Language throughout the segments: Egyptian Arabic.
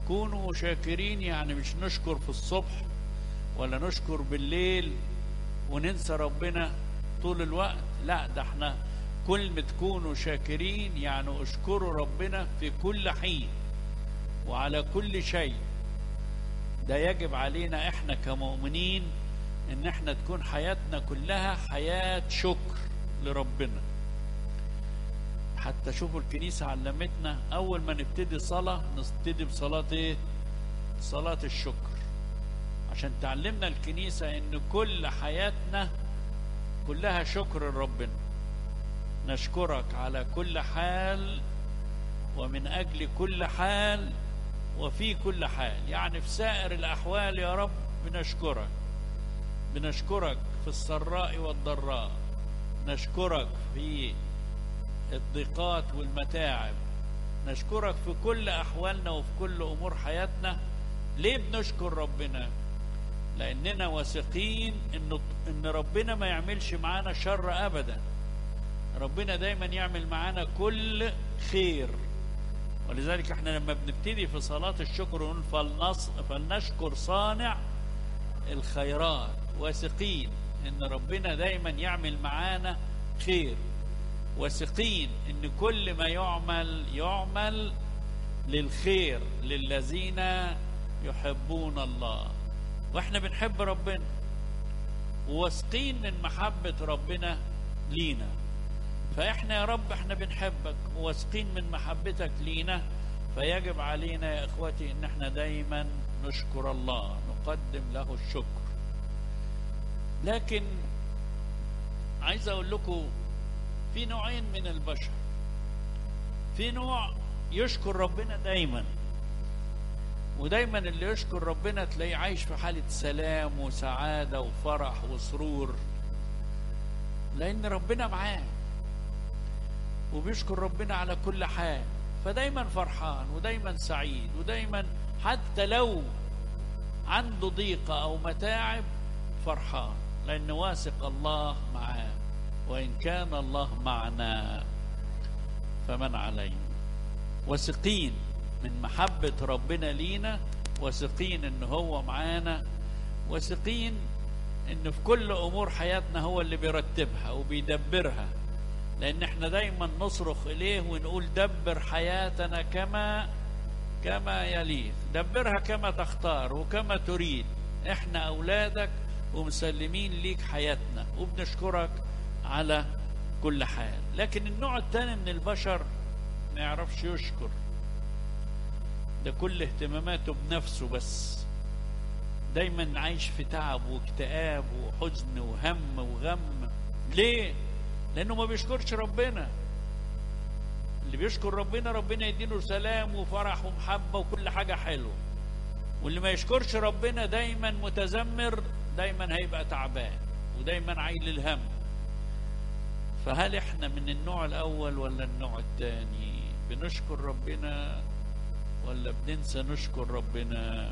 كونوا شاكرين يعني مش نشكر في الصبح ولا نشكر بالليل وننسى ربنا طول الوقت لا ده احنا كلمة كونوا شاكرين يعني اشكروا ربنا في كل حين وعلى كل شيء ده يجب علينا احنا كمؤمنين ان احنا تكون حياتنا كلها حياة شكر لربنا حتى شوفوا الكنيسة علمتنا اول ما نبتدي صلاة نبتدي بصلاة ايه صلاة الشكر عشان تعلمنا الكنيسة ان كل حياتنا كلها شكر لربنا نشكرك على كل حال ومن اجل كل حال وفي كل حال يعني في سائر الاحوال يا رب بنشكرك بنشكرك في السراء والضراء نشكرك في الضيقات والمتاعب نشكرك في كل احوالنا وفي كل امور حياتنا ليه بنشكر ربنا لاننا واثقين ان ان ربنا ما يعملش معانا شر ابدا ربنا دايما يعمل معانا كل خير ولذلك احنا لما بنبتدي في صلاة الشكر نقول فلنص فلنشكر صانع الخيرات واثقين ان ربنا دايما يعمل معانا خير واثقين ان كل ما يعمل يعمل للخير للذين يحبون الله واحنا بنحب ربنا وواثقين من محبة ربنا لينا فاحنا يا رب احنا بنحبك وواثقين من محبتك لينا فيجب علينا يا اخوتي ان احنا دايما نشكر الله نقدم له الشكر لكن عايز اقول لكم في نوعين من البشر في نوع يشكر ربنا دايما ودايما اللي يشكر ربنا تلاقيه عايش في حالة سلام وسعادة وفرح وسرور لأن ربنا معاه وبيشكر ربنا على كل حال فدايما فرحان ودايما سعيد ودايما حتى لو عنده ضيقة أو متاعب فرحان لأن واثق الله معاه وإن كان الله معنا فمن علينا واثقين من محبة ربنا لينا واثقين ان هو معانا واثقين ان في كل امور حياتنا هو اللي بيرتبها وبيدبرها لان احنا دايما نصرخ اليه ونقول دبر حياتنا كما كما يليق دبرها كما تختار وكما تريد احنا اولادك ومسلمين ليك حياتنا وبنشكرك على كل حال لكن النوع الثاني من البشر ما يعرفش يشكر ده كل اهتماماته بنفسه بس دايما عايش في تعب واكتئاب وحزن وهم وغم ليه لانه ما بيشكرش ربنا اللي بيشكر ربنا ربنا يديله سلام وفرح ومحبة وكل حاجة حلوة واللي ما يشكرش ربنا دايما متذمر دايما هيبقى تعبان ودايما عايل الهم فهل احنا من النوع الاول ولا النوع الثاني بنشكر ربنا ولا بننسى نشكر ربنا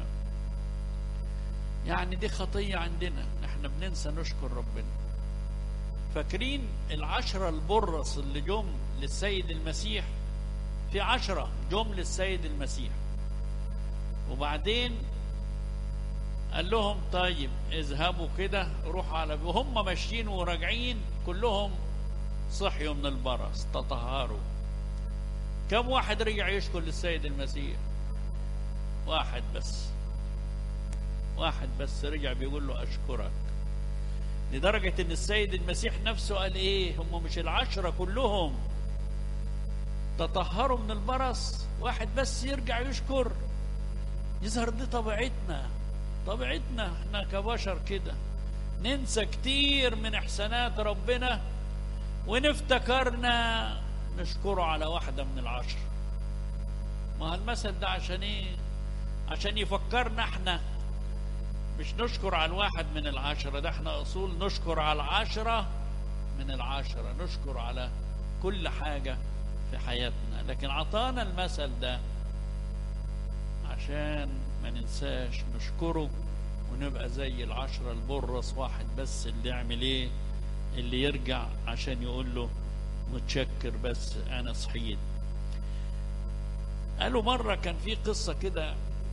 يعني دي خطية عندنا احنا بننسى نشكر ربنا فاكرين العشرة البرص اللي جم للسيد المسيح في عشرة جم للسيد المسيح وبعدين قال لهم طيب اذهبوا كده روحوا على وهم ماشيين وراجعين كلهم صحيوا من البرص تطهروا كم واحد رجع يشكر للسيد المسيح واحد بس واحد بس رجع بيقول له اشكرك لدرجة ان السيد المسيح نفسه قال ايه هم مش العشرة كلهم تطهروا من البرص واحد بس يرجع يشكر يظهر دي طبيعتنا طبيعتنا احنا كبشر كده ننسى كتير من احسانات ربنا ونفتكرنا نشكره على واحدة من العشر ما المثل ده عشان ايه عشان يفكرنا احنا مش نشكر على الواحد من العشرة ده احنا اصول نشكر على العشرة من العشرة نشكر على كل حاجة في حياتنا لكن عطانا المثل ده عشان ما ننساش نشكره ونبقى زي العشرة البرص واحد بس اللي يعمل ايه اللي يرجع عشان يقول له متشكر بس انا صحيت قالوا مرة كان في قصة كده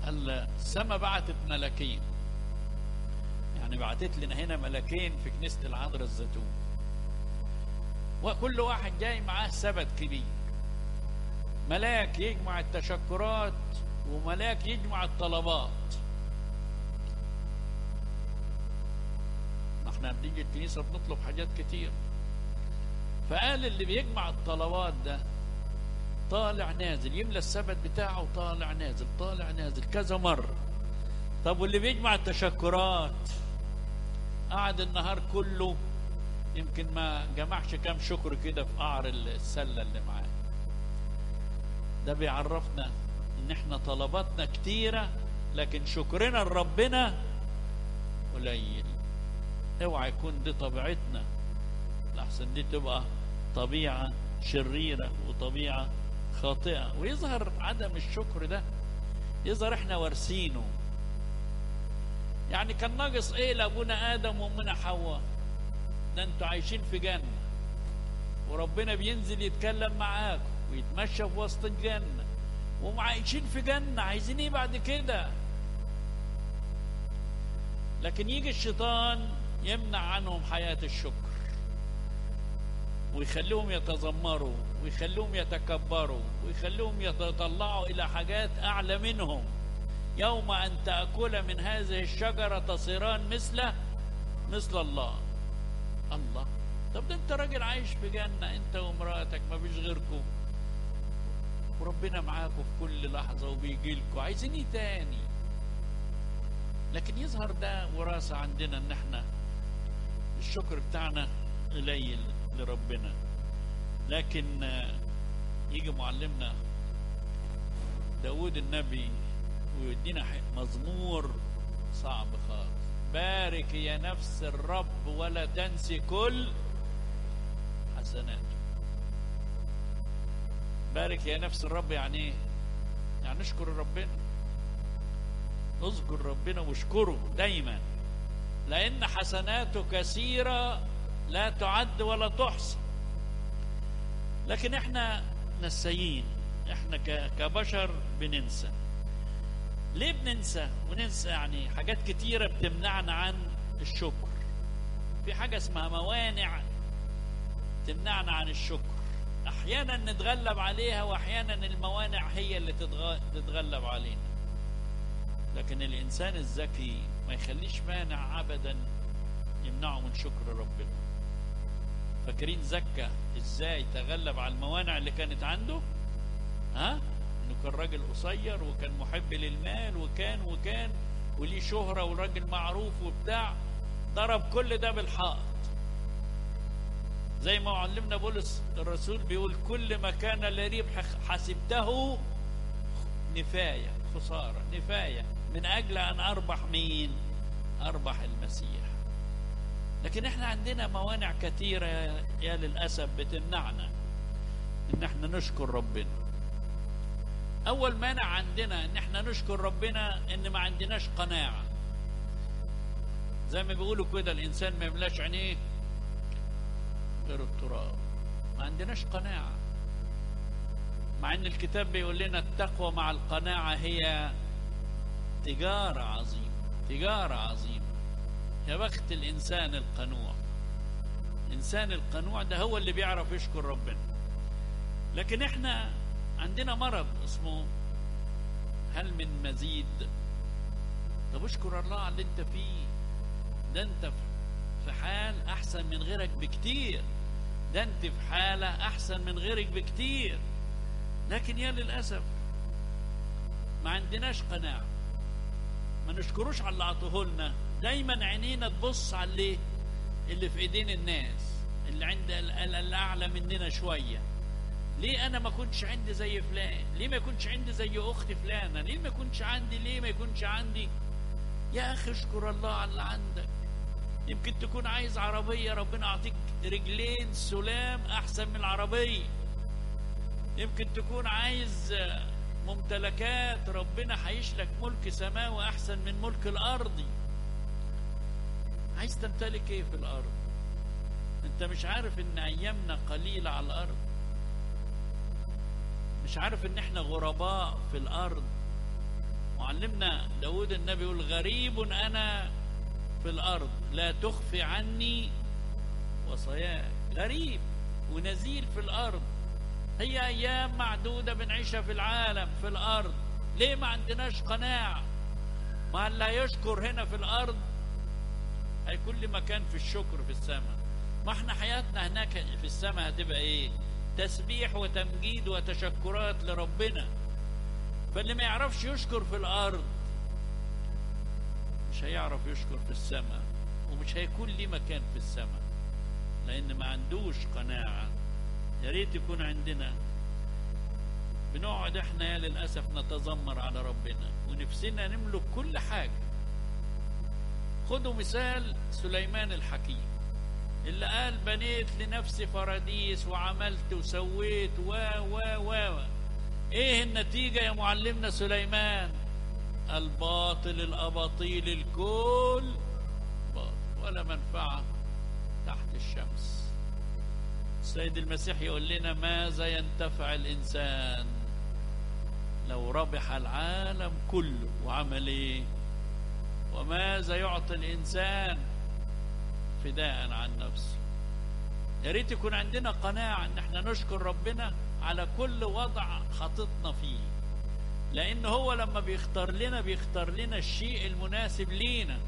قال السما بعتت ملاكين يعني بعتت لنا هنا ملاكين في كنيسة العذراء الزيتون وكل واحد جاي معاه سبت كبير ملاك يجمع التشكرات وملاك يجمع الطلبات احنا بنيجي الكنيسة بنطلب حاجات كتير فقال اللي بيجمع الطلبات ده طالع نازل يملى السبت بتاعه طالع نازل طالع نازل كذا مرة طب واللي بيجمع التشكرات قعد النهار كله يمكن ما جمعش كام شكر كده في قعر السلة اللي معاه ده بيعرفنا ان احنا طلباتنا كتيرة لكن شكرنا لربنا قليل اوعى يكون دي طبيعتنا لحسن دي تبقى طبيعة شريرة وطبيعة خاطئة ويظهر عدم الشكر ده يظهر احنا وارثينه يعني كان ناقص ايه لابونا ادم وامنا حواء ده انتوا عايشين في جنة وربنا بينزل يتكلم معاكم ويتمشى في وسط الجنة وعايشين في جنة عايزين ايه بعد كده لكن يجي الشيطان يمنع عنهم حياة الشكر ويخليهم يتذمروا ويخليهم يتكبروا ويخليهم يتطلعوا إلى حاجات أعلى منهم يوم أن تأكل من هذه الشجرة تصيران مثله مثل الله الله طب ده انت راجل عايش في جنة انت ومراتك ما فيش غيركم وربنا معاكم في كل لحظة وبيجي لكم عايزين ايه تاني لكن يظهر ده وراثة عندنا ان احنا الشكر بتاعنا قليل لربنا لكن يجي معلمنا داود النبي ويدينا مزمور صعب خالص بارك يا نفس الرب ولا تنسي كل حسناته بارك يا نفس الرب يعني ايه يعني نشكر ربنا اذكر ربنا واشكره دايما لان حسناته كثيره لا تعد ولا تحصى لكن احنا نسيين احنا كبشر بننسى ليه بننسى وننسى يعني حاجات كتيرة بتمنعنا عن الشكر في حاجة اسمها موانع تمنعنا عن الشكر احيانا نتغلب عليها واحيانا الموانع هي اللي تتغلب علينا لكن الانسان الذكي ما يخليش مانع ابدا يمنعه من شكر ربنا فاكرين زكى ازاي تغلب على الموانع اللي كانت عنده ها انه كان راجل قصير وكان محب للمال وكان وكان وليه شهرة وراجل معروف وبتاع ضرب كل ده بالحائط زي ما علمنا بولس الرسول بيقول كل ما كان لربح حسبته نفاية خسارة نفاية من أجل أن أربح مين أربح المسيح لكن احنا عندنا موانع كثيرة يا للأسف بتمنعنا ان احنا نشكر ربنا اول مانع عندنا ان احنا نشكر ربنا ان ما عندناش قناعة زي ما بيقولوا كده الانسان ما يملاش عينيه غير التراب ما عندناش قناعة مع ان الكتاب بيقول لنا التقوى مع القناعة هي تجارة عظيمة تجارة عظيمة يا بخت الإنسان القنوع الإنسان القنوع ده هو اللي بيعرف يشكر ربنا لكن احنا عندنا مرض اسمه هل من مزيد طب اشكر الله على اللي انت فيه ده انت في حال احسن من غيرك بكتير ده انت في حالة احسن من غيرك بكتير لكن يا للأسف ما عندناش قناعة ما نشكروش على اللي عطوه لنا دايما عينينا تبص على اللي اللي في ايدين الناس اللي عند اللي اعلى مننا شويه ليه انا ما كنتش عندي زي فلان ليه ما يكونش عندي زي اخت فلانه ليه ما يكونش عندي ليه ما يكونش عندي يا اخي اشكر الله على اللي عندك يمكن تكون عايز عربيه ربنا يعطيك رجلين سلام احسن من العربيه يمكن تكون عايز ممتلكات ربنا هيشلك ملك سماوي احسن من ملك الارضي عايز تمتلك ايه في الارض انت مش عارف ان ايامنا قليله على الارض مش عارف ان احنا غرباء في الارض معلمنا داود النبي يقول غريب أنا في الأرض لا تخفي عني وصاياك غريب ونزيل في الأرض هي أيام معدودة بنعيشها في العالم في الأرض ليه ما عندناش قناعة ما لا يشكر هنا في الأرض هيكون لي مكان في الشكر في السماء ما احنا حياتنا هناك في السماء هتبقى ايه تسبيح وتمجيد وتشكرات لربنا فاللي ما يعرفش يشكر في الارض مش هيعرف يشكر في السماء ومش هيكون ليه مكان في السماء لان ما عندوش قناعه يا ريت يكون عندنا بنقعد احنا يا للاسف نتذمر على ربنا ونفسنا نملك كل حاجه خدوا مثال سليمان الحكيم اللي قال بنيت لنفسي فراديس وعملت وسويت و و و ايه النتيجة يا معلمنا سليمان الباطل الأباطيل الكل باطل ولا منفعة تحت الشمس السيد المسيح يقول لنا ماذا ينتفع الإنسان لو ربح العالم كله وعمل ايه وماذا يعطي الإنسان فداء عن نفسه يا ريت يكون عندنا قناعة ان احنا نشكر ربنا على كل وضع خططنا فيه لان هو لما بيختار لنا بيختار لنا الشيء المناسب لينا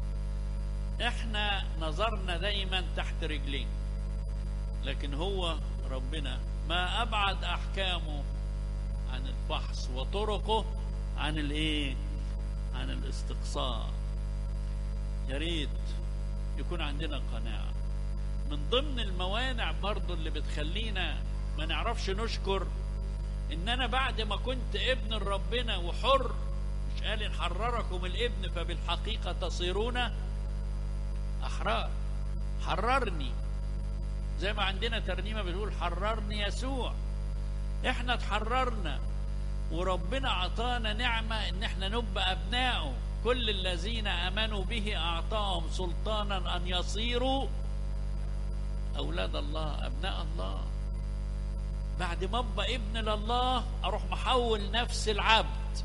احنا نظرنا دايما تحت رجلين لكن هو ربنا ما ابعد احكامه عن الفحص وطرقه عن الايه عن الاستقصاء يا ريت يكون عندنا قناعة من ضمن الموانع برضو اللي بتخلينا ما نعرفش نشكر ان انا بعد ما كنت ابن ربنا وحر مش قال ان حرركم الابن فبالحقيقة تصيرون احرار حررني زي ما عندنا ترنيمة بتقول حررني يسوع احنا اتحررنا وربنا عطانا نعمة ان احنا نبقى ابنائه كل الذين امنوا به اعطاهم سلطانا ان يصيروا اولاد الله ابناء الله بعد ما ابقى ابن لله اروح محول نفس العبد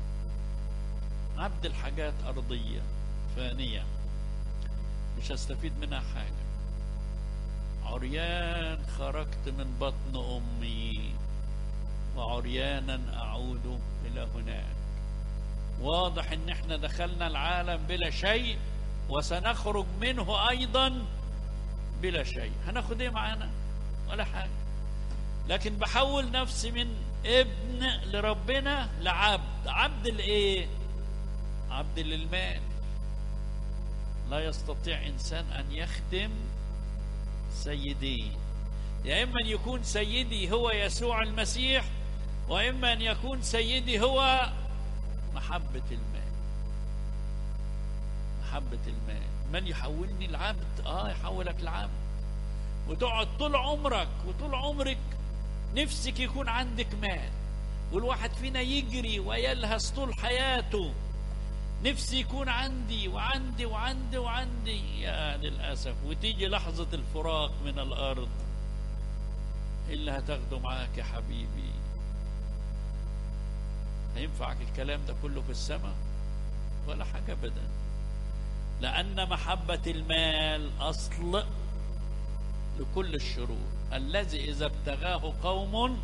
عبد الحاجات ارضيه فانيه مش هستفيد منها حاجه عريان خرجت من بطن امي وعريانا اعود الى هناك واضح ان احنا دخلنا العالم بلا شيء وسنخرج منه ايضا بلا شيء هناخد ايه معانا ولا حاجه لكن بحول نفسي من ابن لربنا لعبد عبد لايه عبد للمال لا يستطيع انسان ان يخدم سيديه يا اما ان يكون سيدي هو يسوع المسيح واما ان يكون سيدي هو محبة المال محبة المال من يحولني العبد اه يحولك العبد وتقعد طول عمرك وطول عمرك نفسك يكون عندك مال والواحد فينا يجري ويلهث طول حياته نفسي يكون عندي وعندي وعندي وعندي يا للأسف وتيجي لحظة الفراق من الأرض اللي هتاخده معاك يا حبيبي هينفعك الكلام ده كله في السماء ولا حاجة أبدا لأن محبة المال أصل لكل الشرور الذي إذا ابتغاه قوم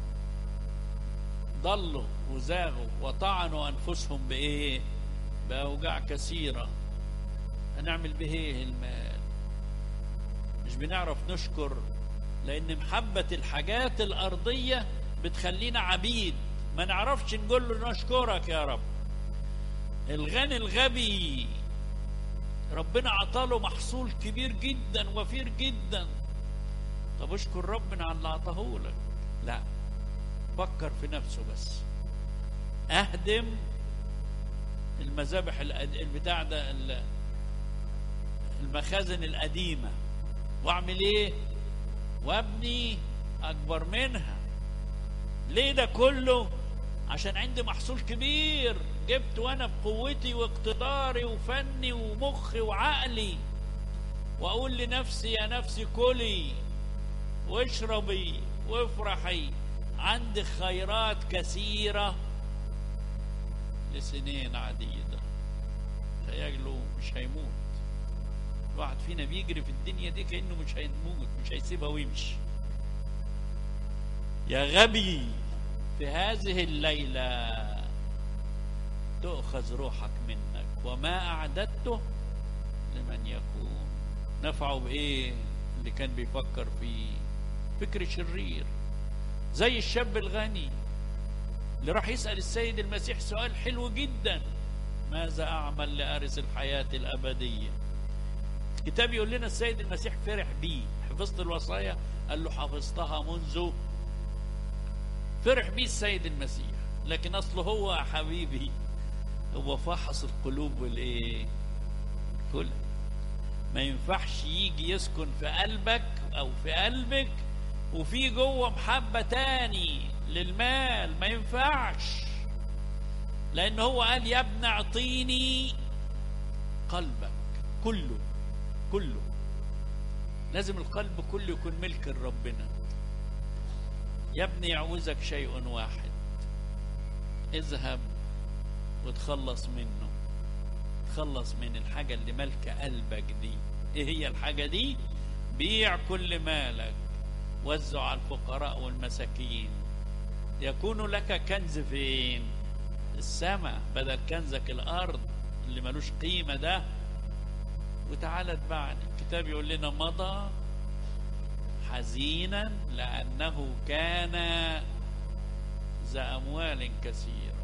ضلوا وزاغوا وطعنوا أنفسهم بإيه بأوجاع كثيرة هنعمل به إيه المال مش بنعرف نشكر لأن محبة الحاجات الأرضية بتخلينا عبيد ما نعرفش نقول له نشكرك يا رب الغني الغبي ربنا عطاله محصول كبير جدا وفير جدا طب اشكر ربنا على اللي عطاه لك لا فكر في نفسه بس اهدم المذابح البتاع ده المخازن القديمه واعمل ايه وابني اكبر منها ليه ده كله عشان عندي محصول كبير جبت وانا بقوتي واقتداري وفني ومخي وعقلي واقول لنفسي يا نفسي كلي واشربي وافرحي عندي خيرات كثيرة لسنين عديدة تيجلو مش هيموت الواحد فينا بيجري في الدنيا دي كأنه مش هيموت مش هيسيبها ويمشي يا غبي في هذه الليلة تؤخذ روحك منك وما أعددته لمن يكون نفعه بإيه اللي كان بيفكر فيه فكر شرير زي الشاب الغني اللي راح يسأل السيد المسيح سؤال حلو جدا ماذا أعمل لأرث الحياة الأبدية الكتاب يقول لنا السيد المسيح فرح بيه حفظت الوصايا قال له حفظتها منذ فرح بيه السيد المسيح لكن أصله هو يا حبيبي هو فحص القلوب والايه كل ما ينفعش يجي يسكن في قلبك او في قلبك وفي جوه محبة تاني للمال ما ينفعش لان هو قال يا ابن اعطيني قلبك كله كله لازم القلب كله يكون ملك لربنا يا ابني يعوزك شيء واحد اذهب وتخلص منه تخلص من الحاجة اللي مالكة قلبك دي ايه هي الحاجة دي بيع كل مالك وزع على الفقراء والمساكين يكون لك كنز فين السماء بدل كنزك الارض اللي ملوش قيمة ده وتعالى اتبعني الكتاب يقول لنا مضى حزينا لأنه كان ذا أموال كثيرة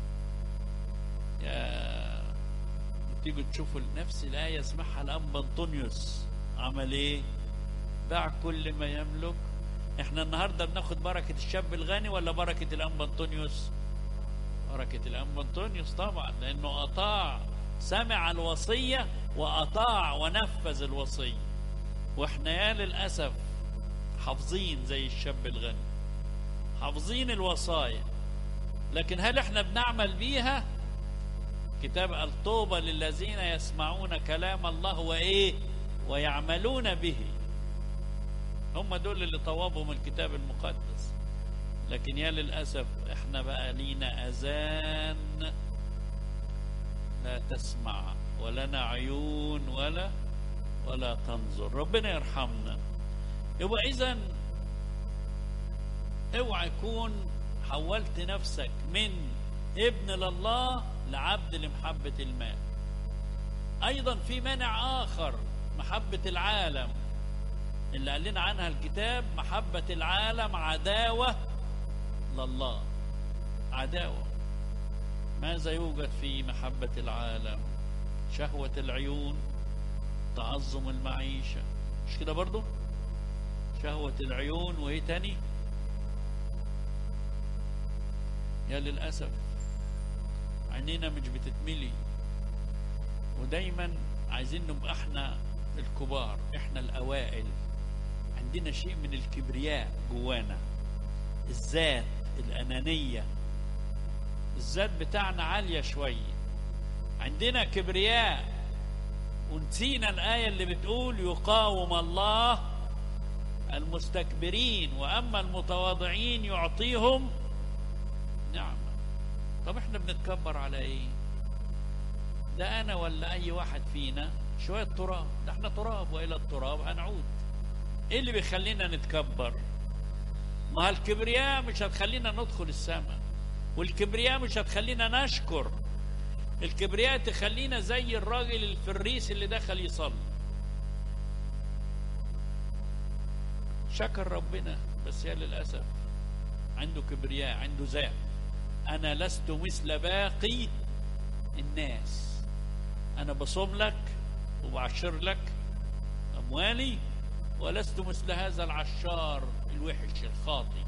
يا تيجوا تشوفوا نفس الآية اسمعها الأب أنطونيوس عمل إيه؟ باع كل ما يملك احنا النهارده بناخد بركة الشاب الغني ولا بركة الأنبا أنطونيوس؟ بركة الأنبا أنطونيوس طبعا لأنه أطاع سمع الوصية وأطاع ونفذ الوصية واحنا يا للأسف حافظين زي الشاب الغني حافظين الوصايا لكن هل احنا بنعمل بيها كتاب الطوبى للذين يسمعون كلام الله وايه ويعملون به هم دول اللي طوابهم الكتاب المقدس لكن يا للأسف احنا بقى لينا أذان لا تسمع ولنا عيون ولا ولا تنظر ربنا يرحمنا يبقى إذا اوعى يكون حولت نفسك من ابن لله لعبد لمحبة المال أيضا في مانع آخر محبة العالم اللي قال لنا عنها الكتاب محبة العالم عداوة لله عداوة ماذا يوجد في محبة العالم شهوة العيون تعظم المعيشة مش كده برضو شهوة العيون وايه تاني يا للأسف عينينا مش بتتملي ودايما عايزين نبقى احنا الكبار احنا الأوائل عندنا شيء من الكبرياء جوانا الذات الأنانية الذات بتاعنا عالية شوية عندنا كبرياء ونسينا الآية اللي بتقول يقاوم الله المستكبرين وأما المتواضعين يعطيهم نعمة طب احنا بنتكبر على ايه ده انا ولا اي واحد فينا شوية تراب ده احنا تراب والى التراب هنعود ايه اللي بيخلينا نتكبر ما الكبرياء مش هتخلينا ندخل السماء والكبرياء مش هتخلينا نشكر الكبرياء تخلينا زي الراجل الفريس اللي دخل يصلي شكر ربنا بس يا للأسف عنده كبرياء عنده ذات أنا لست مثل باقي الناس أنا بصوم لك وبعشر لك أموالي ولست مثل هذا العشار الوحش الخاطي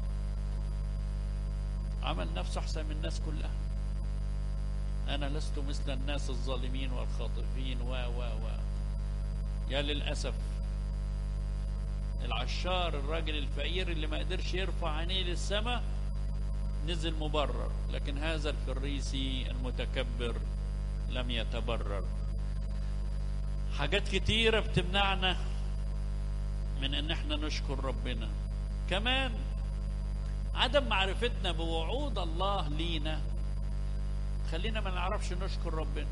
عمل نفسه أحسن من الناس كلها أنا لست مثل الناس الظالمين والخاطفين و و و يا للأسف العشار الراجل الفقير اللي ما قدرش يرفع عينيه للسماء نزل مبرر لكن هذا الفريسي المتكبر لم يتبرر حاجات كتيرة بتمنعنا من ان احنا نشكر ربنا كمان عدم معرفتنا بوعود الله لينا تخلينا ما نعرفش نشكر ربنا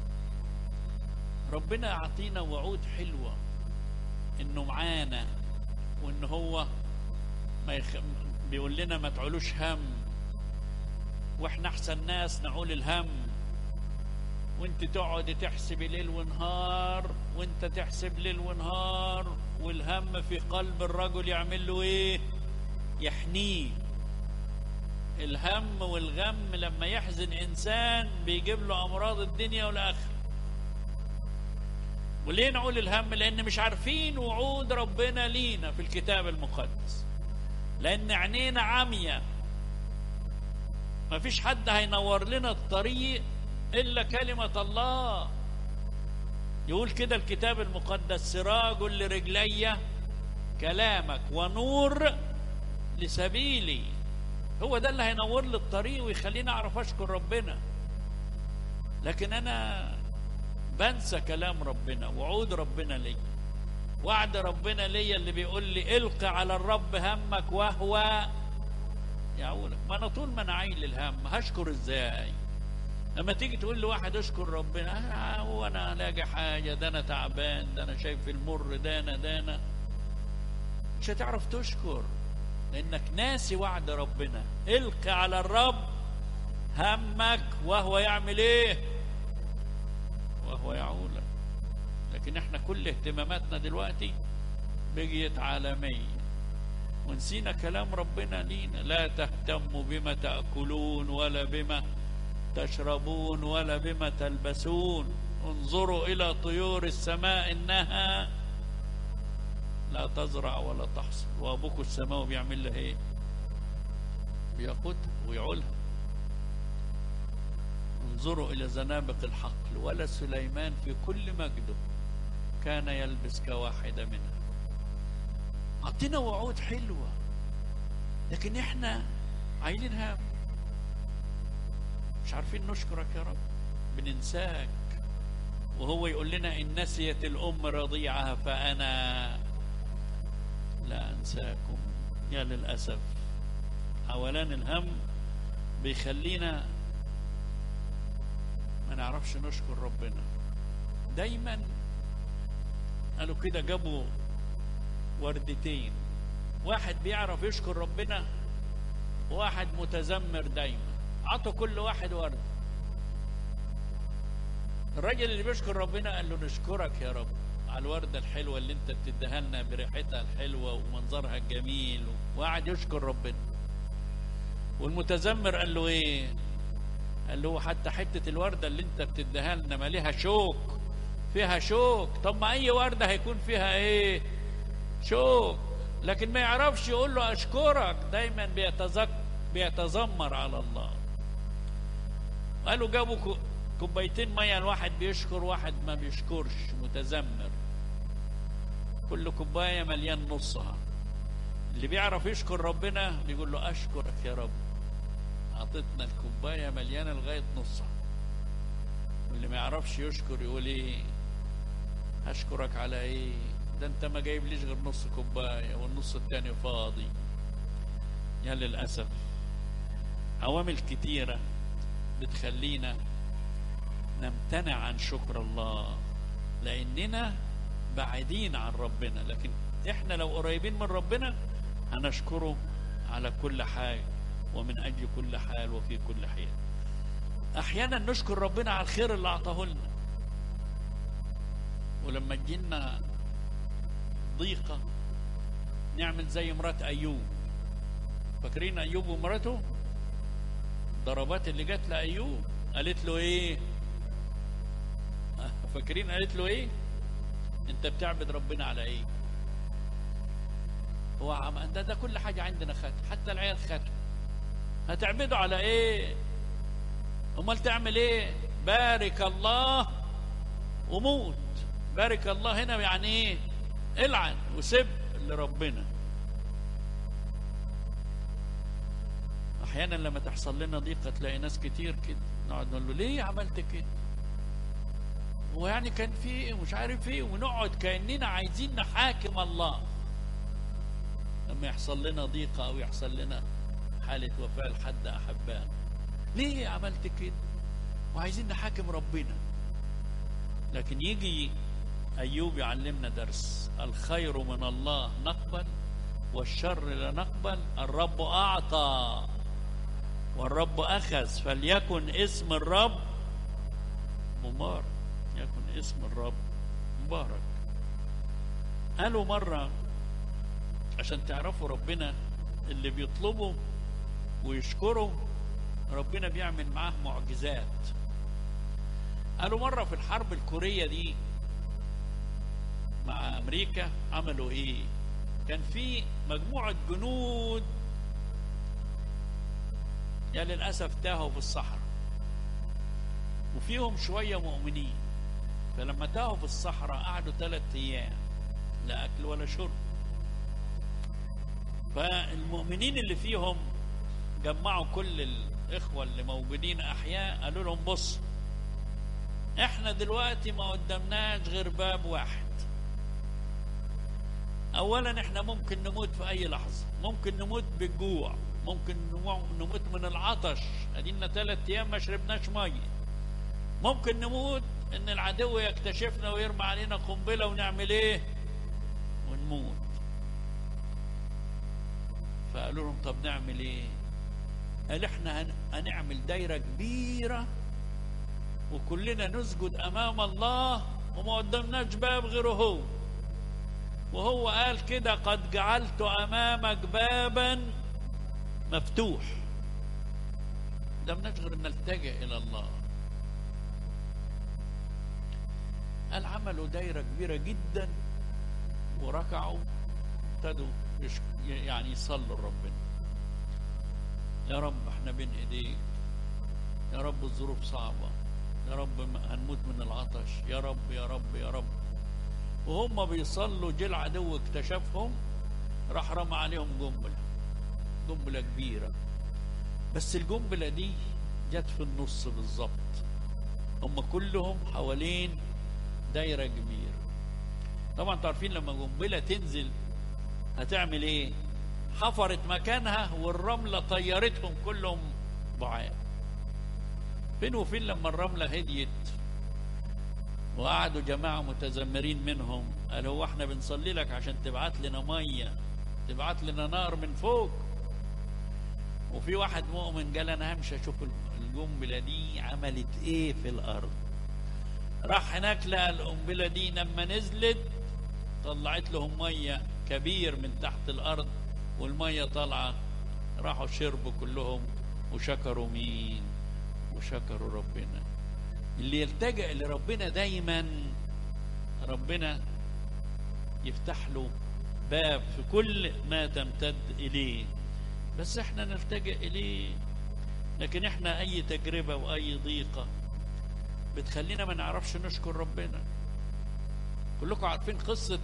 ربنا يعطينا وعود حلوة انه معانا وان هو ما يخ... بيقول لنا ما تعولوش هم واحنا احسن ناس نعول الهم وانت تقعد تحسب ليل ونهار وانت تحسب ليل ونهار والهم في قلب الرجل يعمل له ايه يحنيه الهم والغم لما يحزن انسان بيجيب له امراض الدنيا والاخره وليه نقول الهم لان مش عارفين وعود ربنا لينا في الكتاب المقدس لان عينينا عمية مفيش حد هينور لنا الطريق الا كلمة الله يقول كده الكتاب المقدس سراج لرجلي كلامك ونور لسبيلي هو ده اللي هينور لي الطريق ويخليني اعرف اشكر ربنا لكن انا بنسى كلام ربنا وعود ربنا لي وعد ربنا ليا اللي بيقول لي القي على الرب همك وهو يعولك ما انا طول ما انا عايل الهم هشكر ازاي لما تيجي تقول لواحد اشكر ربنا آه هو انا لاقي حاجه ده انا تعبان ده انا شايف المر ده انا ده انا مش هتعرف تشكر لانك ناسي وعد ربنا القي على الرب همك وهو يعمل ايه وهو يعولك لكن احنا كل اهتماماتنا دلوقتي بقيت عالمية ونسينا كلام ربنا لينا لا تهتموا بما تأكلون ولا بما تشربون ولا بما تلبسون انظروا إلى طيور السماء إنها لا تزرع ولا تحصد وأبوكم السماء بيعمل لها إيه بياخدها ويعولها انظروا إلى زنابق الحقل ولا سليمان في كل مجده كان يلبس كواحدة منها أعطينا وعود حلوة لكن إحنا عايلين هم مش عارفين نشكرك يا رب بننساك وهو يقول لنا إن نسيت الأم رضيعها فأنا لا أنساكم يا للأسف أولان الهم بيخلينا ما نعرفش نشكر ربنا دايما قالوا كده جابوا وردتين واحد بيعرف يشكر ربنا وواحد متذمر دايما عطوا كل واحد ورد الراجل اللي بيشكر ربنا قال له نشكرك يا رب على الوردة الحلوة اللي انت بتديها لنا بريحتها الحلوة ومنظرها الجميل وقعد يشكر ربنا والمتذمر قال له ايه قال له حتى حتة الوردة اللي انت بتديها لنا ما ليها شوك فيها شوك طب ما اي وردة هيكون فيها ايه شوك لكن ما يعرفش يقول له اشكرك دايما بيتذك بيتذمر على الله قالوا جابوا كوبايتين ميه الواحد بيشكر واحد ما بيشكرش متذمر كل كوبايه مليان نصها اللي بيعرف يشكر ربنا بيقول له اشكرك يا رب اعطتنا الكوبايه مليانه لغايه نصها واللي ما يعرفش يشكر يقول ايه هشكرك على ايه ده انت ما جايب ليش غير نص كوبايه والنص التاني فاضي يا للاسف عوامل كتيره بتخلينا نمتنع عن شكر الله لاننا بعيدين عن ربنا لكن احنا لو قريبين من ربنا هنشكره على كل حال ومن اجل كل حال وفي كل حين احيانا نشكر ربنا على الخير اللي اعطاه لنا ولما تجينا ضيقه نعمل زي مرات ايوب فاكرين ايوب ومراته ضربات اللي جت لايوب قالت له ايه فاكرين قالت له ايه انت بتعبد ربنا على ايه هو عم ده, ده كل حاجه عندنا ختم حتى العيال ختم هتعبده على ايه امال تعمل ايه بارك الله وموت بارك الله هنا يعني ايه العن وسب لربنا احيانا لما تحصل لنا ضيقه تلاقي ناس كتير كده نقعد نقول له ليه عملت كده هو يعني كان في ايه ومش عارف ايه ونقعد كاننا عايزين نحاكم الله لما يحصل لنا ضيقه او يحصل لنا حاله وفاه لحد احبائنا ليه عملت كده وعايزين نحاكم ربنا لكن يجي أيوب يعلمنا درس الخير من الله نقبل والشر لا نقبل الرب أعطى والرب أخذ فليكن اسم الرب مبارك يكن اسم الرب مبارك قالوا مرة عشان تعرفوا ربنا اللي بيطلبه ويشكره ربنا بيعمل معاه معجزات قالوا مرة في الحرب الكورية دي مع أمريكا عملوا إيه؟ كان في مجموعة جنود يا للأسف تاهوا في الصحراء وفيهم شوية مؤمنين فلما تاهوا في الصحراء قعدوا ثلاثة أيام لا أكل ولا شرب فالمؤمنين اللي فيهم جمعوا كل الإخوة اللي موجودين أحياء قالوا لهم بص احنا دلوقتي ما قدامناش غير باب واحد اولا احنا ممكن نموت في اي لحظه ممكن نموت بالجوع ممكن نموت من العطش ادينا ثلاث ايام ما شربناش ميه ممكن نموت ان العدو يكتشفنا ويرمي علينا قنبله ونعمل ايه ونموت فقالوا لهم طب نعمل ايه قال احنا هن... هنعمل دايره كبيره وكلنا نسجد امام الله وما قدامناش باب غيره هو وهو قال كده قد جعلت امامك بابا مفتوح لم غير ان نلتجئ الى الله قال عملوا دايره كبيره جدا وركعوا ابتدوا يعني يصلوا لربنا يا رب احنا بين ايديك يا رب الظروف صعبه يا رب هنموت من العطش يا رب يا رب يا رب وهم بيصلوا جه العدو اكتشفهم راح رمى عليهم قنبله قنبله كبيره بس القنبله دي جت في النص بالظبط هم كلهم حوالين دايره كبيره طبعا تعرفين لما قنبله تنزل هتعمل ايه حفرت مكانها والرمله طيرتهم كلهم بعاد فين وفين لما الرملة هديت وقعدوا جماعة متذمرين منهم قالوا هو احنا بنصلي لك عشان تبعت لنا مية تبعت لنا نار من فوق وفي واحد مؤمن قال انا همشي اشوف القنبلة دي عملت ايه في الارض راح هناك لقى القنبلة دي لما نزلت طلعت لهم مية كبير من تحت الارض والمية طالعة راحوا شربوا كلهم وشكروا مين وشكروا ربنا اللي يلتجئ لربنا دايما ربنا يفتح له باب في كل ما تمتد اليه بس احنا نلتجئ اليه لكن احنا اي تجربه واي ضيقه بتخلينا ما نعرفش نشكر ربنا كلكم عارفين قصه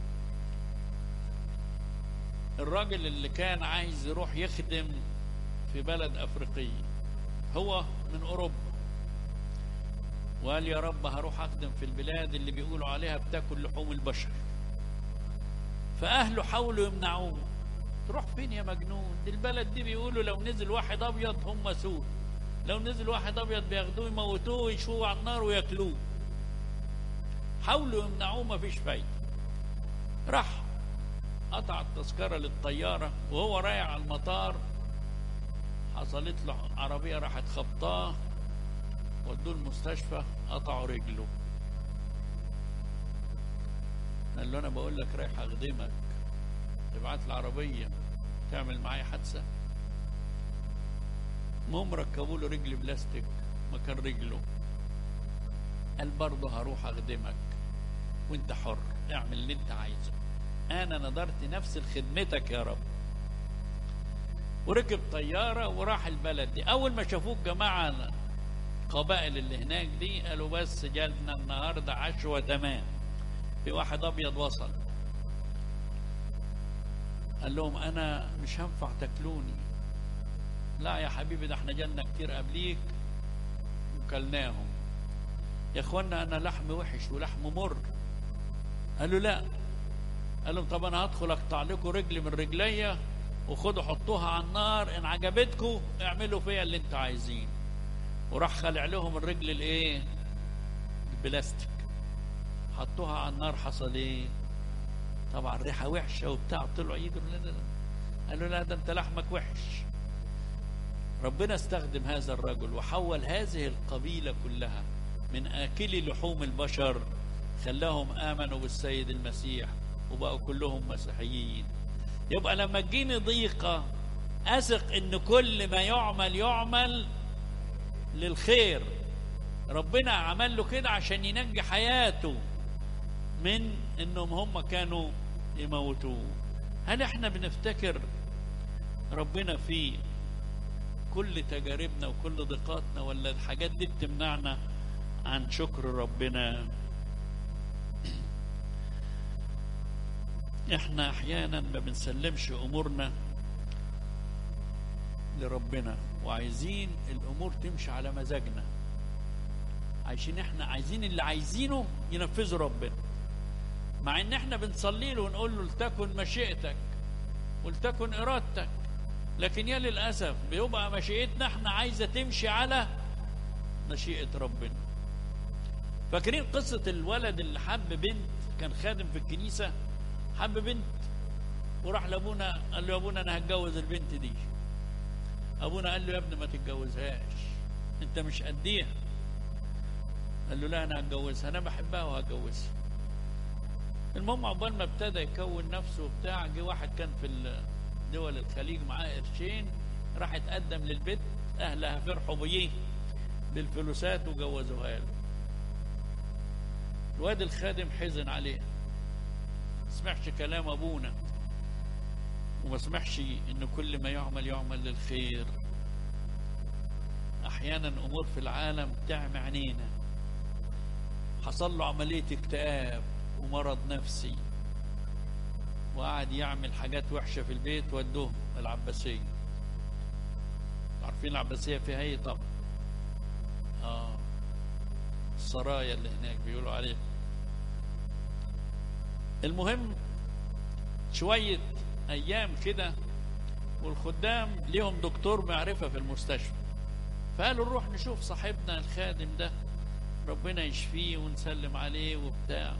الراجل اللي كان عايز يروح يخدم في بلد افريقيه هو من اوروبا وقال يا رب هروح اخدم في البلاد اللي بيقولوا عليها بتاكل لحوم البشر فاهله حاولوا يمنعوه تروح فين يا مجنون دي البلد دي بيقولوا لو نزل واحد ابيض هم سود لو نزل واحد ابيض بياخدوه يموتوه ويشوه على النار وياكلوه حاولوا يمنعوه ما فيش فايده راح قطع التذكره للطياره وهو رايح على المطار حصلت له عربية راحت خبطاه ودوه المستشفى قطعوا رجله قال له انا بقول لك رايح اخدمك تبعت العربية تعمل معايا حادثة المهم ركبوا له رجل بلاستيك مكان رجله قال برضه هروح اخدمك وانت حر اعمل اللي انت عايزه انا نظرت نفسي لخدمتك يا رب وركب طيارة وراح البلد دي أول ما شافوه جماعة قبائل اللي هناك دي قالوا بس جالنا النهاردة عشوة تمام في واحد أبيض وصل قال لهم أنا مش هنفع تاكلوني لا يا حبيبي ده احنا جالنا كتير قبليك وكلناهم يا اخوانا انا لحم وحش ولحم مر قالوا لا قال لهم طب انا هدخل اقطع لكم رجل من رجليا وخدوا حطوها على النار ان عجبتكم اعملوا فيها اللي انتوا عايزين وراح خلع لهم الرجل الايه البلاستيك حطوها على النار حصل ايه طبعا ريحه وحشه وبتاع طلعوا يجروا لا لا لا قالوا لا ده انت لحمك وحش ربنا استخدم هذا الرجل وحول هذه القبيله كلها من اكلي لحوم البشر خلاهم امنوا بالسيد المسيح وبقوا كلهم مسيحيين يبقى لما تجيني ضيقه اثق ان كل ما يعمل يعمل للخير ربنا عمل له كده عشان ينجي حياته من انهم هم كانوا يموتوه هل احنا بنفتكر ربنا في كل تجاربنا وكل ضيقاتنا ولا الحاجات دي بتمنعنا عن شكر ربنا احنا احيانا ما بنسلمش امورنا لربنا وعايزين الامور تمشي على مزاجنا عايشين احنا عايزين اللي عايزينه ينفذه ربنا مع ان احنا بنصلي له ونقول له لتكن مشيئتك ولتكن ارادتك لكن يا للاسف بيبقى مشيئتنا احنا عايزه تمشي على مشيئه ربنا فاكرين قصه الولد اللي حب بنت كان خادم في الكنيسه حب بنت وراح لابونا قال له يا ابونا انا هتجوز البنت دي ابونا قال له يا ابني ما تتجوزهاش انت مش قديها قال له لا انا هتجوزها انا بحبها وهتجوزها المهم عقبال ما ابتدى يكون نفسه وبتاع جه واحد كان في دول الخليج معاه قرشين راح اتقدم للبيت اهلها فرحوا بيه بالفلوسات وجوزوها له الواد الخادم حزن عليه ما سمعش كلام ابونا وما سمحش ان كل ما يعمل يعمل للخير احيانا امور في العالم تعمى عينينا حصل له عمليه اكتئاب ومرض نفسي وقعد يعمل حاجات وحشه في البيت ودوه العباسيه عارفين العباسيه فيها ايه طبعا اه السرايا اللي هناك بيقولوا عليها المهم شويه ايام كده والخدام ليهم دكتور معرفه في المستشفى فقالوا نروح نشوف صاحبنا الخادم ده ربنا يشفيه ونسلم عليه وبتاع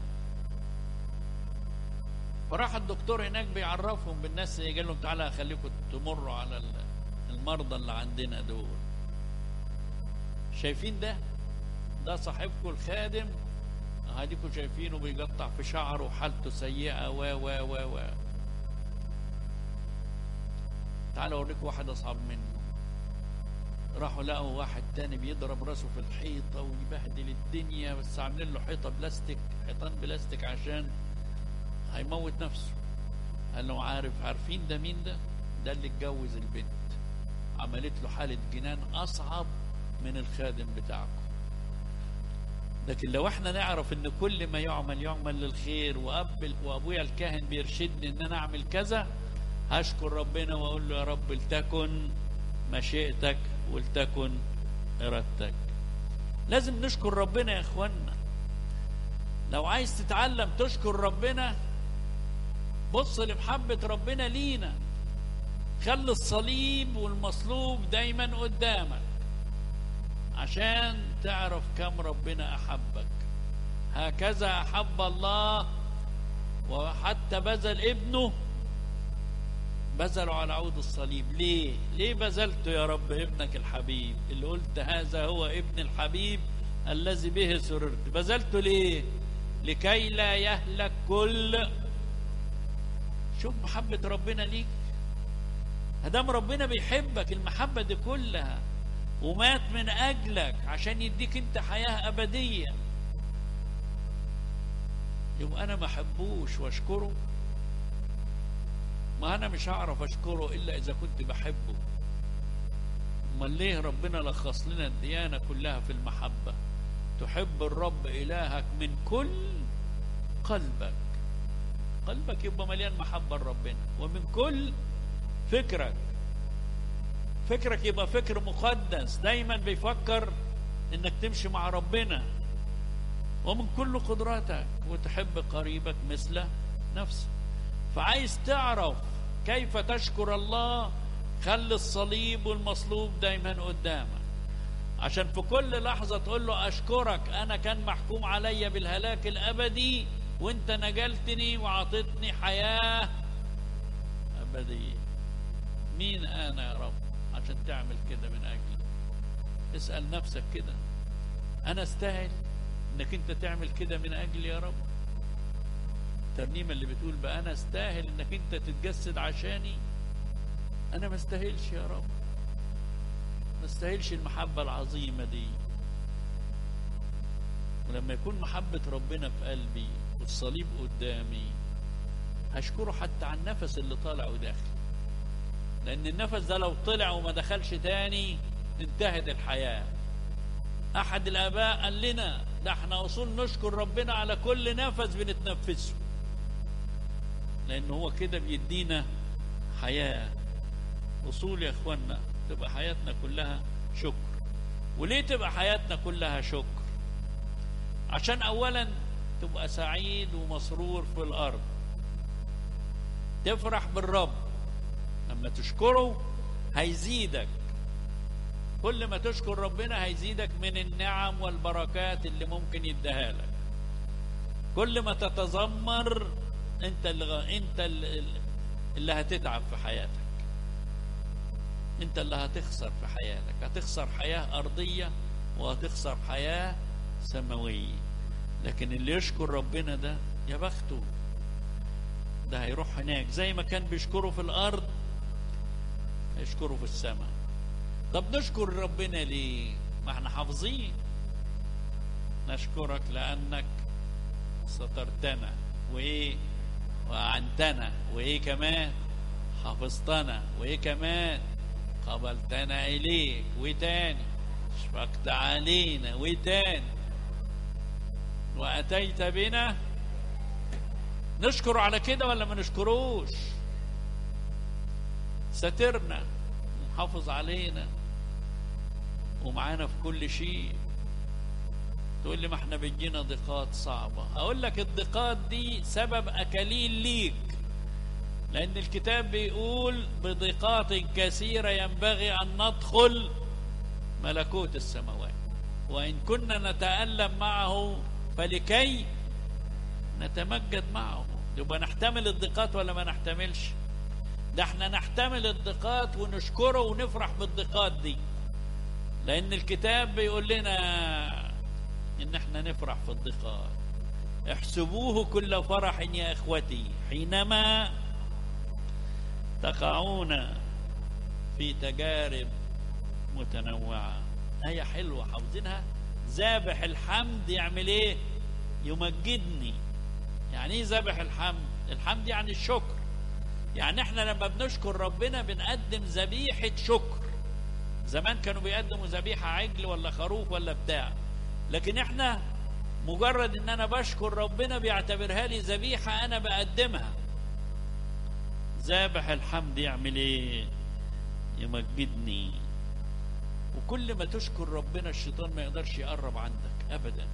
فراح الدكتور هناك بيعرفهم بالناس قال لهم تعالى خليكم تمروا على المرضى اللي عندنا دول شايفين ده ده صاحبكم الخادم هاديكم شايفينه بيقطع في شعره وحالته سيئه و و و و تعالوا اوريكم واحد اصعب منه راحوا لقوا واحد تاني بيضرب راسه في الحيطه ويبهدل الدنيا بس عاملين له حيطه بلاستيك حيطان بلاستيك عشان هيموت نفسه قال له عارف عارفين ده مين ده ده اللي اتجوز البنت عملت له حالة جنان أصعب من الخادم بتاعكم لكن لو احنا نعرف ان كل ما يعمل يعمل للخير وأب وابويا الكاهن بيرشدني ان انا اعمل كذا هشكر ربنا واقول له يا رب لتكن مشيئتك ولتكن ارادتك لازم نشكر ربنا يا اخوانا لو عايز تتعلم تشكر ربنا بص لمحبة ربنا لينا خلي الصليب والمصلوب دايما قدامك عشان تعرف كم ربنا أحبك هكذا أحب الله وحتى بذل ابنه بذلوا على عود الصليب ليه ليه بذلته يا رب ابنك الحبيب اللي قلت هذا هو ابن الحبيب الذي به سررت بذلته ليه لكي لا يهلك كل شوف محبة ربنا ليك هدام ربنا بيحبك المحبة دي كلها ومات من أجلك عشان يديك أنت حياة أبدية يبقى أنا ما أحبوش وأشكره ما أنا مش هعرف أشكره إلا إذا كنت بحبه أمال ليه ربنا لخص لنا الديانة كلها في المحبة تحب الرب إلهك من كل قلبك قلبك يبقى مليان محبة لربنا ومن كل فكرك فكرك يبقى فكر مقدس دايما بيفكر انك تمشي مع ربنا ومن كل قدراتك وتحب قريبك مثل نفسك فعايز تعرف كيف تشكر الله خلي الصليب والمصلوب دايما قدامك عشان في كل لحظة تقول له أشكرك أنا كان محكوم علي بالهلاك الأبدي وأنت نجلتني وعطتني حياة أبدية مين أنا يا رب عشان تعمل كده من أجلي اسأل نفسك كده أنا استاهل إنك أنت تعمل كده من أجلي يا رب الترنيمة اللي بتقول بقى أنا استاهل إنك أنت تتجسد عشاني أنا ما استاهلش يا رب ما استاهلش المحبة العظيمة دي ولما يكون محبة ربنا في قلبي والصليب قدامي هشكره حتى على النفس اللي طالع وداخل لأن النفس ده لو طلع وما دخلش تاني انتهت الحياة أحد الآباء قال لنا ده احنا أصول نشكر ربنا على كل نفس بنتنفسه لأن هو كده بيدينا حياة أصول يا إخوانا تبقى حياتنا كلها شكر وليه تبقى حياتنا كلها شكر عشان أولا تبقى سعيد ومسرور في الأرض تفرح بالرب لما تشكره هيزيدك كل ما تشكر ربنا هيزيدك من النعم والبركات اللي ممكن يديها لك كل ما تتذمر انت اللي انت اللي, اللي هتتعب في حياتك انت اللي هتخسر في حياتك هتخسر حياة أرضية وهتخسر حياة سماوية لكن اللي يشكر ربنا ده يا بخته ده هيروح هناك زي ما كان بيشكره في الأرض هيشكره في السماء طب نشكر ربنا ليه ما احنا حافظين نشكرك لأنك سترتنا وإيه وأعنتنا وإيه كمان حفظتنا وإيه كمان قبلتنا إليك وتاني شفقت علينا وتاني وأتيت بنا نشكر على كده ولا ما نشكروش سترنا وحافظ علينا ومعانا في كل شيء تقول لي ما احنا بيجينا ضيقات صعبة اقول لك الضيقات دي سبب اكاليل ليك لأن الكتاب بيقول بضيقات كثيرة ينبغي أن ندخل ملكوت السماوات وإن كنا نتألم معه فلكي نتمجد معه يبقى نحتمل الضيقات ولا ما نحتملش ده احنا نحتمل الضيقات ونشكره ونفرح بالضيقات دي لأن الكتاب بيقول لنا إن احنا نفرح في الضيقات احسبوه كل فرح يا إخوتي حينما تقعون في تجارب متنوعة آية حلوة حافظينها ذابح الحمد يعمل ايه يمجدني يعني ايه ذابح الحمد الحمد يعني الشكر يعني احنا لما بنشكر ربنا بنقدم ذبيحة شكر زمان كانوا بيقدموا ذبيحة عجل ولا خروف ولا بتاع لكن احنا مجرد ان انا بشكر ربنا بيعتبرها لي ذبيحة انا بقدمها ذابح الحمد يعمل ايه يمجدني وكل ما تشكر ربنا الشيطان ما يقدرش يقرب عندك ابدا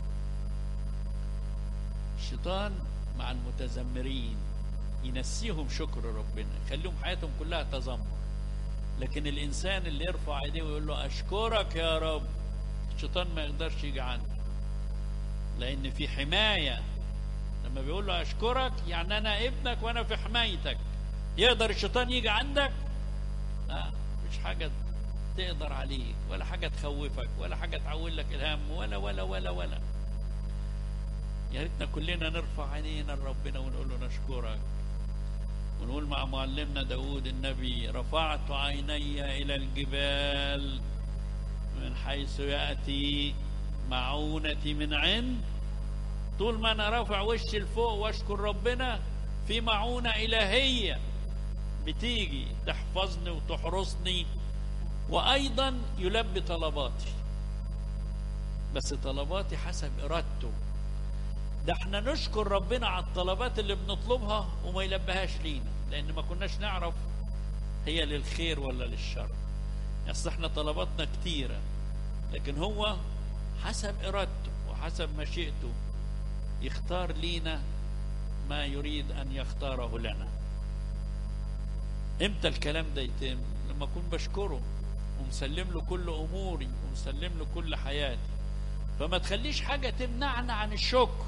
الشيطان مع المتذمرين ينسيهم شكر ربنا يخليهم حياتهم كلها تذمر لكن الانسان اللي يرفع ايديه ويقول له اشكرك يا رب الشيطان ما يقدرش يجي عنده لان في حمايه لما بيقول له اشكرك يعني انا ابنك وانا في حمايتك يقدر الشيطان يجي عندك لا مش حاجه تقدر عليك ولا حاجه تخوفك ولا حاجه تعول لك الهم ولا ولا ولا ولا يا ريتنا كلنا نرفع عينينا لربنا ونقول له نشكرك ونقول مع معلمنا داود النبي رفعت عيني إلى الجبال من حيث يأتي معونتي من عند طول ما أنا رافع وشي لفوق وأشكر ربنا في معونة إلهية بتيجي تحفظني وتحرسني وأيضا يلبي طلباتي بس طلباتي حسب إرادته ده احنا نشكر ربنا على الطلبات اللي بنطلبها وما يلبهاش لينا لان ما كناش نعرف هي للخير ولا للشر اصل احنا طلباتنا كتيره لكن هو حسب ارادته وحسب مشيئته يختار لينا ما يريد ان يختاره لنا امتى الكلام ده يتم لما اكون بشكره ومسلم له كل اموري ومسلم له كل حياتي فما تخليش حاجه تمنعنا عن الشكر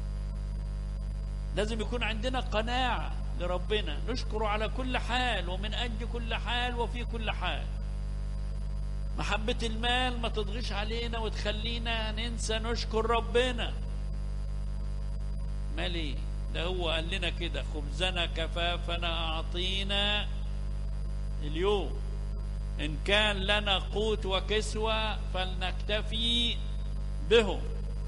لازم يكون عندنا قناعه لربنا نشكره على كل حال ومن اجل كل حال وفي كل حال محبة المال ما تضغيش علينا وتخلينا ننسى نشكر ربنا مال ايه ده هو قال لنا كده خبزنا كفافنا اعطينا اليوم ان كان لنا قوت وكسوة فلنكتفي بهم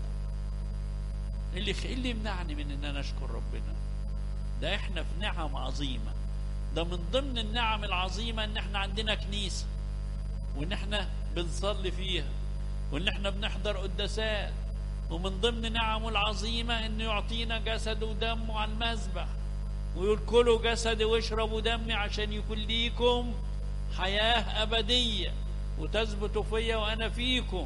اللي اللي يمنعني من ان انا اشكر ربنا ده احنا في نعم عظيمة ده من ضمن النعم العظيمة ان احنا عندنا كنيسة وان احنا بنصلي فيها وان احنا بنحضر قداسات ومن ضمن نعمه العظيمة انه يعطينا جسد ودمه على المذبح ويقول كلوا جسدي واشربوا دمي عشان يكون ليكم حياة أبدية وتثبتوا فيا وأنا فيكم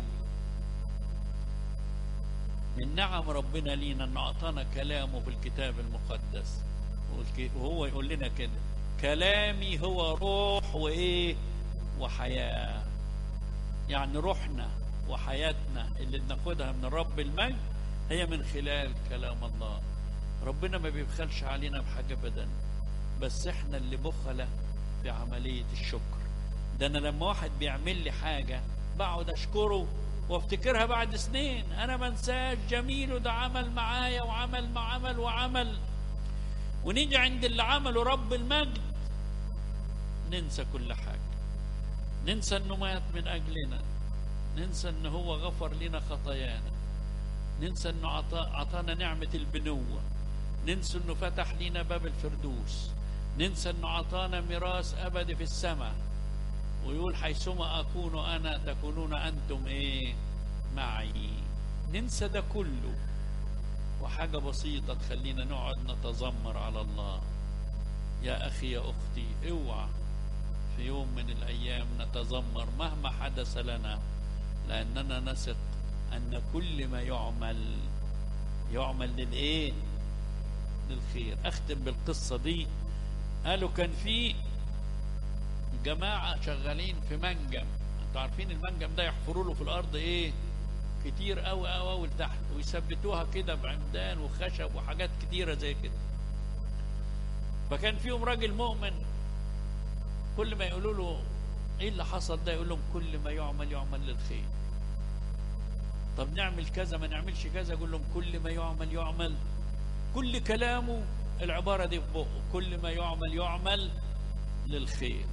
من نعم ربنا لينا أنه أعطانا كلامه في الكتاب المقدس وهو يقول لنا كده كلامي هو روح وإيه وحياة يعني روحنا وحياتنا اللي بناخدها من الرب المجد هي من خلال كلام الله ربنا ما بيبخلش علينا بحاجة أبدا بس احنا اللي بخلة في عملية الشكر ده أنا لما واحد بيعمل لي حاجة بقعد أشكره وافتكرها بعد سنين أنا ما انساش جميل وده عمل معايا وعمل مع عمل وعمل ونيجي عند اللي عمله رب المجد ننسى كل حاجة ننسى انه مات من اجلنا ننسى انه هو غفر لنا خطايانا ننسى انه اعطانا نعمة البنوة ننسى انه فتح لنا باب الفردوس ننسى انه اعطانا ميراث ابدي في السماء ويقول حيثما اكون انا تكونون انتم ايه معي ننسى ده كله وحاجة بسيطة تخلينا نقعد نتذمر على الله يا أخي يا أختي اوعى في يوم من الأيام نتذمر مهما حدث لنا لأننا نثق أن كل ما يعمل يعمل للإيه؟ للخير أختم بالقصة دي قالوا كان في جماعة شغالين في منجم انتوا عارفين المنجم ده يحفروا له في الأرض إيه؟ كتير قوي قوي قوي لتحت ويثبتوها كده بعمدان وخشب وحاجات كتيرة زي كده فكان فيهم راجل مؤمن كل ما يقولوا له ايه اللي حصل ده يقول لهم كل ما يعمل يعمل للخير طب نعمل كذا ما نعملش كذا يقول لهم كل ما يعمل يعمل كل كلامه العبارة دي في بقه كل ما يعمل يعمل للخير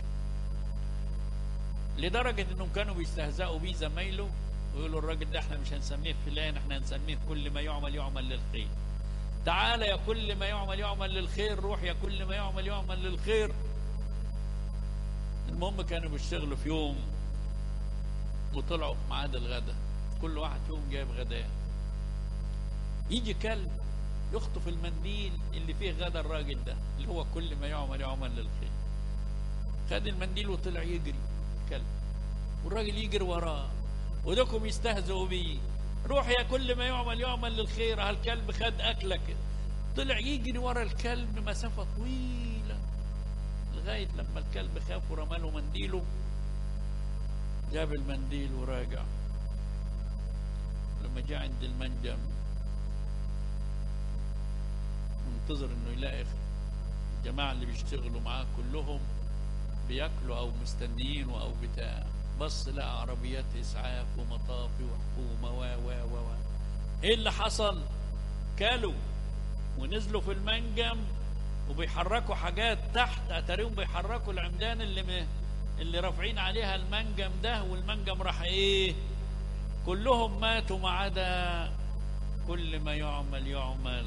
لدرجة انهم كانوا بيستهزئوا بيه زمايله ويقولوا الراجل ده احنا مش هنسميه فلان احنا هنسميه كل ما يعمل يعمل للخير تعالى يا كل ما يعمل يعمل للخير روح يا كل ما يعمل يعمل للخير المهم كانوا بيشتغلوا في يوم وطلعوا في ميعاد الغداء كل واحد فيهم جايب غداه يجي كلب يخطف المنديل اللي فيه غدا الراجل ده اللي هو كل ما يعمل يعمل للخير خد المنديل وطلع يجري كلب والراجل يجري وراه ودكم يستهزئوا بيه روح يا كل ما يعمل يعمل للخير هالكلب خد اكلك طلع يجري ورا الكلب مسافه طويله لغايه لما الكلب خاف ورمى له منديله جاب المنديل وراجع لما جاء عند المنجم منتظر انه يلاقي الجماعه اللي بيشتغلوا معاه كلهم بياكلوا او مستنيين او بتاع بص لقى عربيات اسعاف ومطافي وحكومه و و و و ايه اللي حصل؟ كلوا ونزلوا في المنجم وبيحركوا حاجات تحت اتاريهم بيحركوا العمدان اللي م... اللي رافعين عليها المنجم ده والمنجم راح ايه؟ كلهم ماتوا ما عدا كل ما يعمل يعمل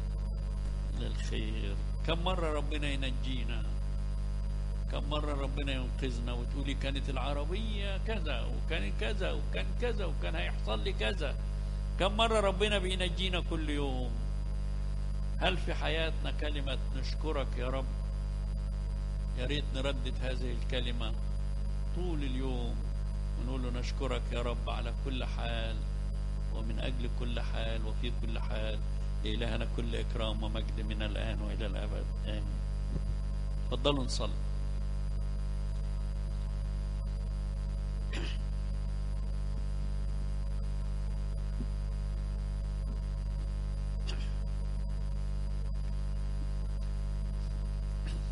للخير كم مرة ربنا ينجينا كم مرة ربنا ينقذنا وتقولي كانت العربية كذا وكان كذا وكان كذا وكان هيحصل لي كذا كم مرة ربنا بينجينا كل يوم هل في حياتنا كلمة نشكرك يا رب يا ريت نردد هذه الكلمة طول اليوم ونقول له نشكرك يا رب على كل حال ومن أجل كل حال وفي كل حال لإلهنا كل إكرام ومجد من الآن وإلى الأبد آمين تفضلوا نصلي